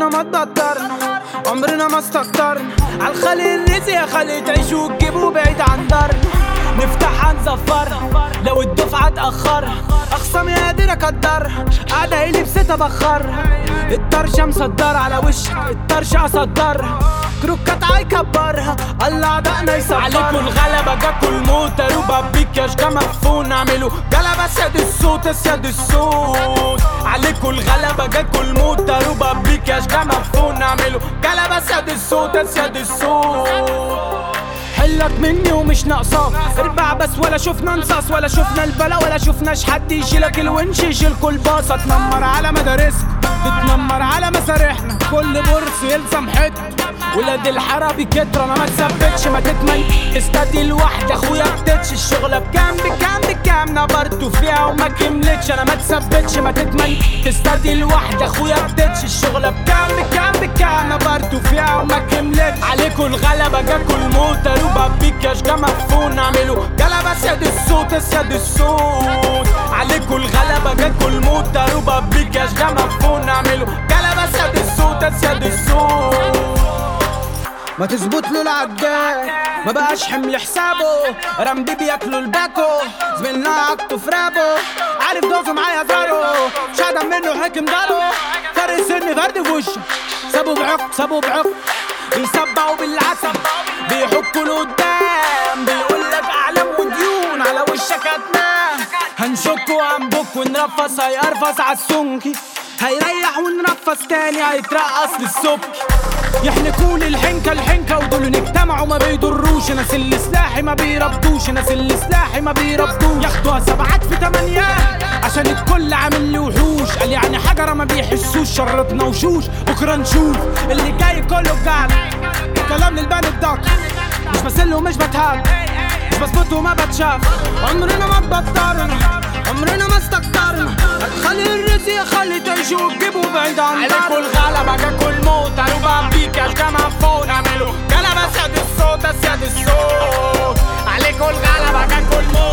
ما تبطرنا عمرنا ما استكترنا عالخلي الرزق يا خلي تعيشوا وتجيبوا بعيد عن دارنا نفتحها نزفرها لو الدفعة اتأخرها أخصامي قادر أقدرها قاعدة هي لبستها بخرها الطرشة مصدرة على وشك الطرشة أصدرها كروكات هيكبرها الله عدقنا يصبرها عليكوا الغلبة جاكوا الموت روبا بيك يا شجا مدفون اعملوا جلبة سياد الصوت سياد الصوت عليكوا الغلبة جاكوا الموت روبا بيك يا شجا مدفون اعملوا جلبة سياد الصوت سياد الصوت حلك مني ومش ناقصاك اربع بس ولا شفنا نصاص ولا شفنا البلا ولا شفناش حد يشيلك الونش يشيلكوا الباصة تنمر على مدارسكم تتنمر على مسارحنا كل برص يلزم حته ولاد الحربي كتر انا ما تثبتش ما تتمن استدي لوحدي اخويا بتتش الشغله بكام بكام بكام نبرته فيها وما كملتش انا ما تثبتش ما تتمن تستدي لوحدي اخويا بتتش الشغله بكام بكام بكام نبرته فيها وما كملتش عليكوا الغلبه جاكوا الموت روبا بيك يا شجا مدفون اعملوا جلبه سياد الصوت سياد الصوت عليكوا الغلبه جاكوا الموت روبا بيك يا شجا مدفون اعملوا جلبه سياد الصوت سياد الصوت ما تظبط له العجال ما بقاش حمل حسابه رمبي بياكلوا الباكو زميلنا عكته في رابه عارف دوزه معايا زارو مش هدم منه حكم دارو فرق سن فرد في وشه سابوا بعق سابوا بعق بيسبعوا بالعسل بيحكوا لقدام بيقول لك اعلام وديون على وشك هتنام هنشك وهنبك ونرفص هيقرفص عالسنكي هيريح ونرفص تاني هيترقص للصبح يحنكون الحنكة الحنكة ودول نجتمعوا ما بيضروش ناس اللي سلاحي ما بيربطوش ناس اللي سلاحي ما بيربطوش ياخدوها سبعات في تمانيات عشان الكل عامل لي وحوش قال يعني حجرة ما بيحسوش شرطنا وشوش بكرة نشوف اللي جاي كله بجعل كلام للبان الدق مش بسل ومش بتهاب مش بظبط وما بتشاف عمرنا ما تبطرنا عمرنا ما استكترنا هتخلي الرزق خلي تعيشوا وتجيبوا بعيد عن عليكوا الغلبة جاكوا الموت روبا بيك يا جماعة فوق اعملوا جلبة سياد الصوت سياد الصوت عليكوا الغلبة جاكوا الموت